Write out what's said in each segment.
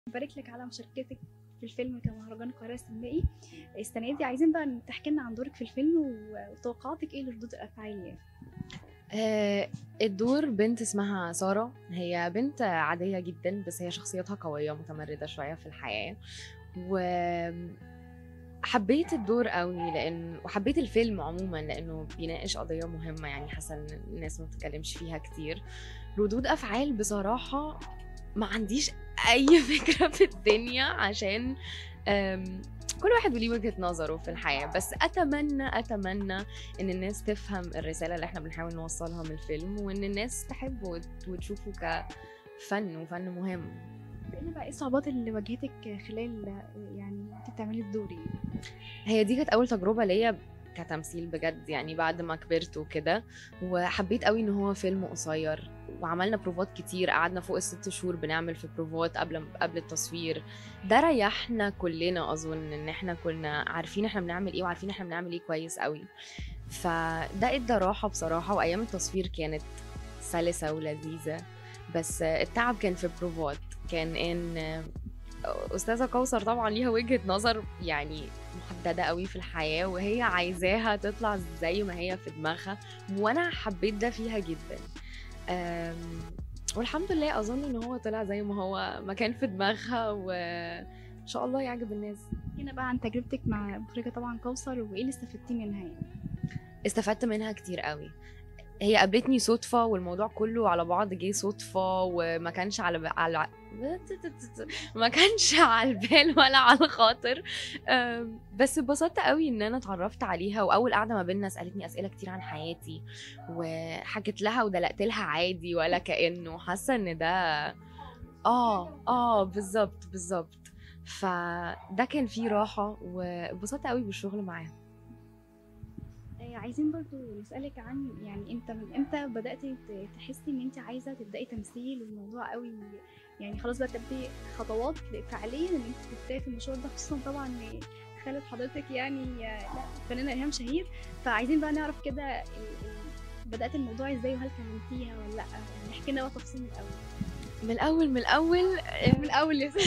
بارك لك على مشاركتك في الفيلم كمهرجان القاهرة السينمائي السنة دي عايزين بقى تحكي لنا عن دورك في الفيلم وتوقعاتك ايه لردود الأفعال يعني آه، الدور بنت اسمها سارة هي بنت عادية جدا بس هي شخصيتها قوية متمردة شوية في الحياة و حبيت الدور قوي لان وحبيت الفيلم عموما لانه بيناقش قضيه مهمه يعني حاسه ان الناس ما بتتكلمش فيها كتير ردود افعال بصراحه ما عنديش اي فكره في الدنيا عشان أم، كل واحد وليه وجهه نظره في الحياه بس اتمنى اتمنى ان الناس تفهم الرساله اللي احنا بنحاول نوصلها من الفيلم وان الناس تحبه وت- وتشوفه كفن وفن مهم ايه بقى ايه الصعوبات اللي واجهتك خلال يعني انت بتعملي الدور يعني هي دي كانت اول تجربه ليا كتمثيل بجد يعني بعد ما كبرت وكده وحبيت قوي ان هو فيلم قصير وعملنا بروفات كتير قعدنا فوق الست شهور بنعمل في بروفات قبل قبل التصوير ده ريحنا كلنا اظن ان احنا كنا عارفين احنا بنعمل ايه وعارفين احنا بنعمل ايه كويس قوي فده ادى راحه بصراحه وايام التصوير كانت سلسه ولذيذه بس التعب كان في بروفات كان ان استاذه كوثر طبعا ليها وجهه نظر يعني محدده قوي في الحياه وهي عايزاها تطلع زي ما هي في دماغها وانا حبيت ده فيها جدا أم، والحمد لله اظن ان هو طلع زي ما هو ما كان في دماغها وان شاء الله يعجب الناس هنا بقى عن تجربتك مع المخرجة طبعا كوثر وايه اللي استفدتيه منها يعني استفدت منها كتير قوي هي قابلتني صدفة والموضوع كله على بعض جه صدفة وما كانش على على ما كانش على البال ولا على الخاطر أم، بس اتبسطت قوي ان انا اتعرفت عليها واول قعده ما بيننا سالتني اسئله كتير عن حياتي وحكيت لها ودلقت لها عادي ولا كانه حاسه ان ده اه اه بالظبط بالظبط فده كان فيه راحه واتبسطت قوي بالشغل معاها آه، عايزين برضو نسألك عن يعني انت من امتى بدأتي ت- تحسي ان انت عايزة تبدأي تمثيل والموضوع قوي يعني خلاص بقى تبدي خطوات فعليا ان انت تبدأي في المشوار ده خصوصا طبعا إن خالد حضرتك يعني آه، لا فنانة إلهام شهير فعايزين بقى نعرف كده ال- ال- بدأت الموضوع ازاي وهل كلمتيها ولا لا يعني احكي لنا بقى تفاصيل من الأول من الاول من الاول من الأول لسه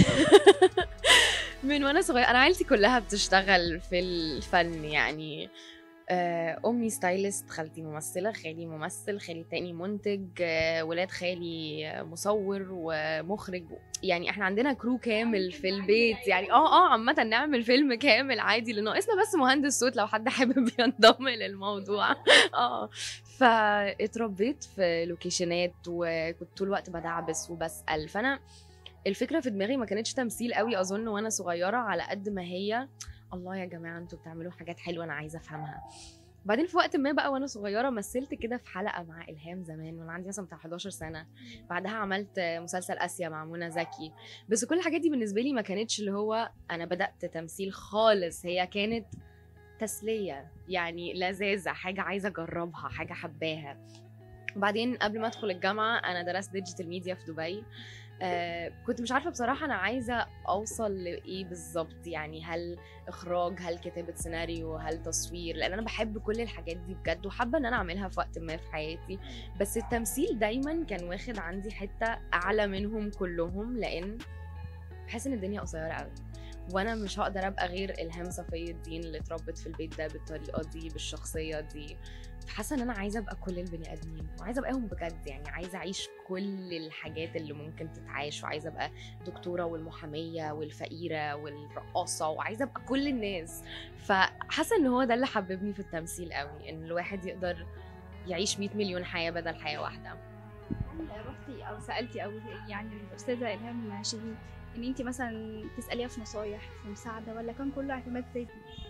من وانا صغيره انا عيلتي كلها بتشتغل في الفن يعني آه، امي ستايلست خالتي ممثله خالي ممثل خالي تاني منتج آه، ولاد خالي مصور ومخرج يعني احنا عندنا كرو كامل في البيت يعني اه اه عامه نعمل فيلم كامل عادي اللي ناقصنا بس مهندس صوت لو حد حابب ينضم للموضوع اه فاتربيت في لوكيشنات وكنت طول الوقت بدعبس وبسال فانا الفكره في دماغي ما كانتش تمثيل قوي اظن وانا صغيره على قد ما هي الله يا جماعه انتوا بتعملوا حاجات حلوه انا عايزه افهمها بعدين في وقت ما بقى وانا صغيره مثلت كده في حلقه مع الهام زمان وانا عندي مثلا بتاع 11 سنه بعدها عملت مسلسل اسيا مع منى زكي بس كل الحاجات دي بالنسبه لي ما كانتش اللي هو انا بدات تمثيل خالص هي كانت تسليه يعني لذاذه حاجه عايزه اجربها حاجه حباها وبعدين قبل ما ادخل الجامعه انا درست ديجيتال ميديا في دبي آه كنت مش عارفه بصراحه انا عايزه اوصل لايه بالظبط يعني هل اخراج هل كتابه سيناريو هل تصوير لان انا بحب كل الحاجات دي بجد وحابه ان انا اعملها في وقت ما في حياتي بس التمثيل دايما كان واخد عندي حته اعلى منهم كلهم لان بحس ان الدنيا قصيره قوي وانا مش هقدر ابقى غير الهام صفي الدين اللي اتربت في البيت ده بالطريقه دي بالشخصيه دي فحاسه ان انا عايزه ابقى كل البني ادمين وعايزه ابقاهم بجد يعني عايزه اعيش كل الحاجات اللي ممكن تتعاش وعايزه ابقى دكتوره والمحاميه والفقيره والرقاصه وعايزه ابقى كل الناس فحاسه ان هو ده اللي حببني في التمثيل قوي ان الواحد يقدر يعيش 100 مليون حياه بدل حياه واحده هل رحتي او سالتي او يعني الاستاذه الهام شيرين ان انت مثلا تساليها في نصايح في مساعده ولا كان كله اعتماد ذاتي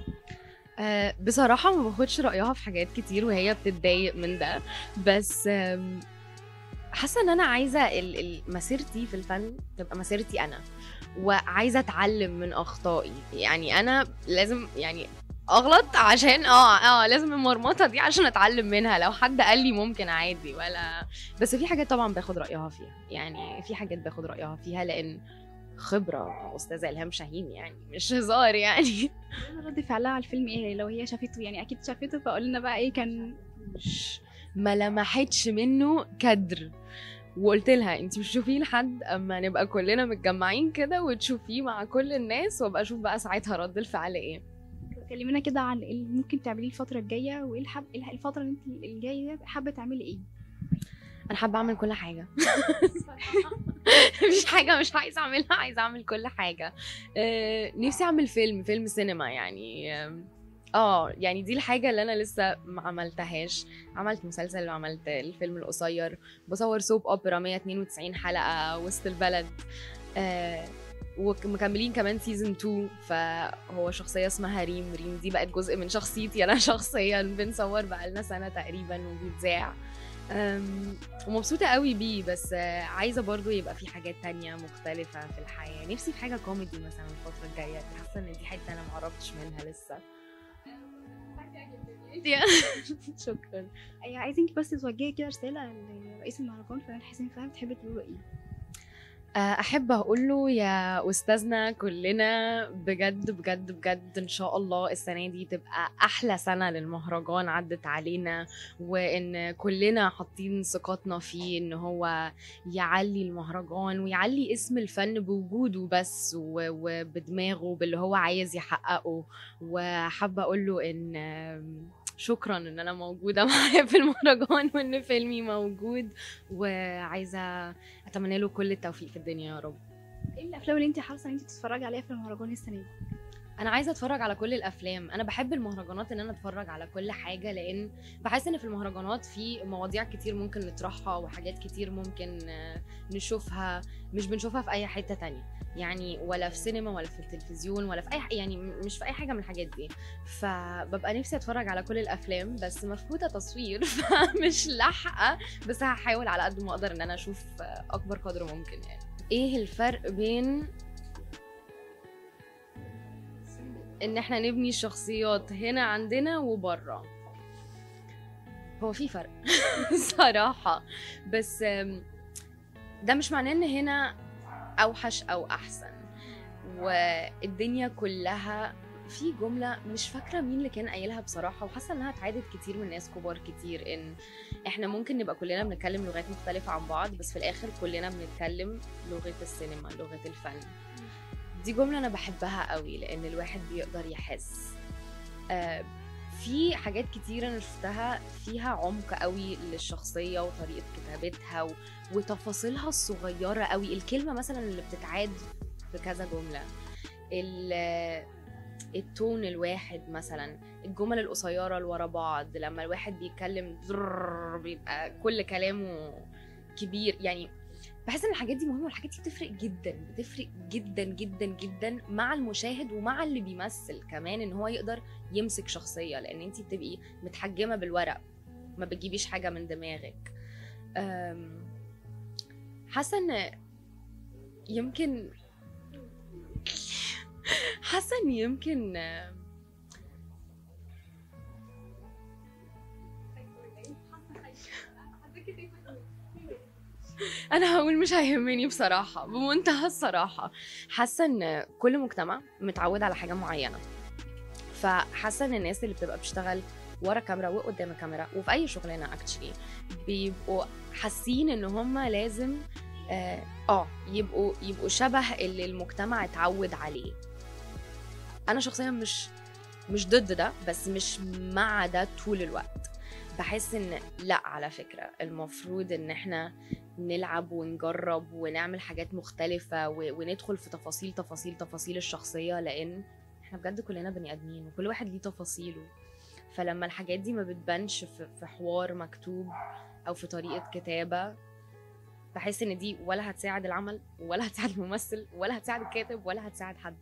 أه بصراحة ما باخدش رأيها في حاجات كتير وهي بتتضايق من ده بس آم، حاسة ان انا عايزة ال- ال- مسيرتي في الفن تبقى مسيرتي انا وعايزة اتعلم من اخطائي يعني انا لازم يعني اغلط عشان اه اه لازم المرمطة دي عشان اتعلم منها لو حد قال لي ممكن عادي ولا بس في حاجات طبعا باخد رأيها فيها يعني في حاجات باخد رأيها فيها لان خبرة أستاذة إلهام شاهين يعني مش هزار يعني رد فعلها على الفيلم ايه لو هي شافته يعني اكيد شافته فقول لنا بقى ايه كان مش ما لمحتش منه كدر وقلت لها انت مش تشوفيه لحد اما نبقى كلنا متجمعين كده وتشوفيه مع كل الناس وابقى اشوف بقى ساعتها رد الفعل ايه كلمينا كده عن ايه اللي ممكن تعمليه الفتره الجايه وايه الحب... إيه الفتره اللي انت الجايه حابه تعملي ايه انا حابه اعمل كل حاجه مفيش حاجه مش عايزه اعملها عايزه اعمل كل حاجه آه، نفسي اعمل فيلم فيلم سينما يعني آم، اه يعني دي الحاجه اللي انا لسه ما عملتهاش عملت مسلسل وعملت الفيلم القصير بصور سوب اوبرا 192 حلقه وسط البلد آه ومكملين كمان سيزون 2 فهو شخصيه اسمها ريم ريم دي بقت جزء من شخصيتي انا شخصيا بنصور بقالنا سنه تقريبا وبيتذاع أم، ومبسوطة قوي بيه بس آه، عايزة برضو يبقى في حاجات تانية مختلفة في الحياة نفسي في حاجة كوميدي مثلا الفترة الجاية حاسة ان دي حتة انا معرفتش منها لسه شكرا أيوة عايزينك بس توجهي كده رساله لرئيس المهرجان فنان حسين فهمي تحبي تقولي له ايه آه، احب اقول له يا استاذنا كلنا بجد بجد بجد ان شاء الله السنه دي تبقى احلى سنه للمهرجان عدت علينا وان كلنا حاطين ثقتنا فيه ان هو يعلي المهرجان ويعلي اسم الفن بوجوده بس و- وبدماغه باللي هو عايز يحققه وحابه اقول له ان آم، شكرا ان انا موجوده معاه في المهرجان وان فيلمي موجود وعايزه اتمنى له كل التوفيق في الدنيا يا رب ايه الافلام اللي انت حاسه ان انت تتفرجي عليها في المهرجان السنه دي انا عايزه اتفرج على كل الافلام انا بحب المهرجانات ان انا اتفرج على كل حاجه لان بحس ان في المهرجانات في مواضيع كتير ممكن نطرحها وحاجات كتير ممكن آه، نشوفها مش بنشوفها في اي حته تانية يعني ولا في سينما ولا في التلفزيون ولا في اي ح- يعني م- مش في اي حاجه من الحاجات دي فببقى نفسي اتفرج على كل الافلام بس مفقوده تصوير فمش لاحقه بس هحاول على قد ما اقدر ان انا اشوف آه، اكبر قدر ممكن يعني ايه الفرق بين ان احنا نبني الشخصيات هنا عندنا وبره هو في فرق صراحة بس آم، ده مش معناه ان هنا اوحش او احسن والدنيا كلها في جملة مش فاكرة مين اللي كان قايلها بصراحة وحاسة انها اتعادت كتير من ناس كبار كتير ان احنا ممكن نبقى كلنا بنتكلم لغات مختلفة عن بعض بس في الاخر كلنا بنتكلم لغة السينما لغة الفن دي جملة أنا بحبها قوي لأن الواحد بيقدر يحس آه في حاجات كتيرة أنا شفتها فيها عمق قوي للشخصية وطريقة كتابتها و... وتفاصيلها الصغيرة قوي الكلمة مثلا اللي بتتعاد في كذا جملة ال... التون الواحد مثلا الجمل القصيرة اللي ورا بعض لما الواحد بيتكلم زرر بيبقى كل كلامه كبير يعني بحس ان الحاجات دي مهمه والحاجات دي بتفرق جدا بتفرق جدا جدا جدا مع المشاهد ومع اللي بيمثل كمان ان هو يقدر يمسك شخصيه لان انت بتبقي متحجمه بالورق ما بتجيبيش حاجه من دماغك أم، حاسه ان يمكن حاسه ان يمكن أم، انا هقول مش هيهمني بصراحه بمنتهى الصراحه حاسه ان كل مجتمع متعود على حاجه معينه فحاسه ان الناس اللي بتبقى بتشتغل ورا كاميرا وقدام الكاميرا وفي اي شغلانه اكشلي بيبقوا حاسين ان هم لازم اه آه، يبقوا يبقوا شبه اللي المجتمع اتعود عليه انا شخصيا مش مش ضد ده بس مش مع ده طول الوقت بحس ان لا على فكره المفروض ان احنا نلعب ونجرب ونعمل حاجات مختلفة و... وندخل في تفاصيل تفاصيل تفاصيل الشخصية لأن احنا بجد كلنا بني آدمين وكل واحد ليه تفاصيله فلما الحاجات دي ما بتبانش في... في حوار مكتوب أو في طريقة كتابة بحس ان دي ولا هتساعد العمل ولا هتساعد الممثل ولا هتساعد الكاتب ولا هتساعد حد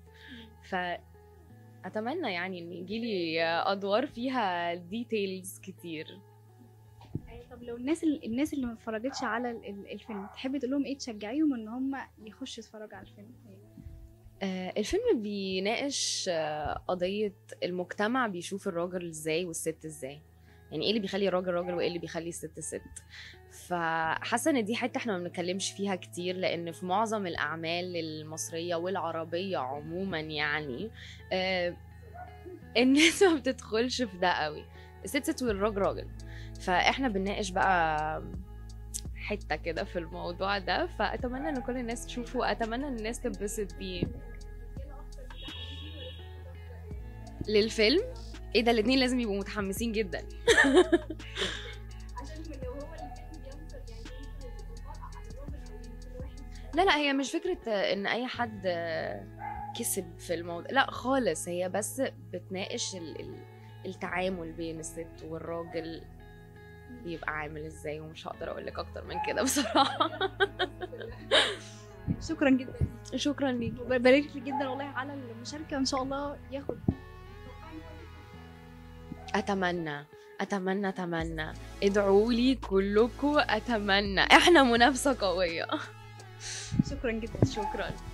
فأتمنى يعني ان يجيلي أدوار فيها ديتيلز كتير طب لو الناس ال- الناس اللي ما اتفرجتش على ال- ال- الفيلم تحبي تقول لهم ايه تشجعيهم ان هم يخشوا يتفرجوا على الفيلم آه، الفيلم بيناقش آه، قضية المجتمع بيشوف الراجل ازاي والست ازاي يعني ايه اللي بيخلي الراجل راجل وايه اللي بيخلي الست ست فحاسه ان دي حته احنا ما بنتكلمش فيها كتير لان في معظم الاعمال المصريه والعربيه عموما يعني آه، الناس ما بتدخلش في ده قوي الست ست والراجل راجل فاحنا بنناقش بقى حته كده في الموضوع ده فاتمنى ان كل الناس تشوفه واتمنى ان الناس تتبسط بيه للفيلم ايه ده الاتنين لازم يبقوا متحمسين جدا عشان لو هو اللي بينصر يعني ينصر البطل على الراجل او كل واحد لا لا هي مش فكرة ان اي حد كسب في الموضوع لا خالص هي بس بتناقش ال- ال- التعامل بين الست والراجل بيبقى عامل ازاي ومش هقدر اقول لك اكتر من كده بصراحة شكرا جدا شكرا ليكي وببارك لك جدا والله على المشاركه ان شاء الله ياخد اتمنى اتمنى اتمنى ادعوا لي كلكم اتمنى احنا منافسة قوية شكرا جدا شكرا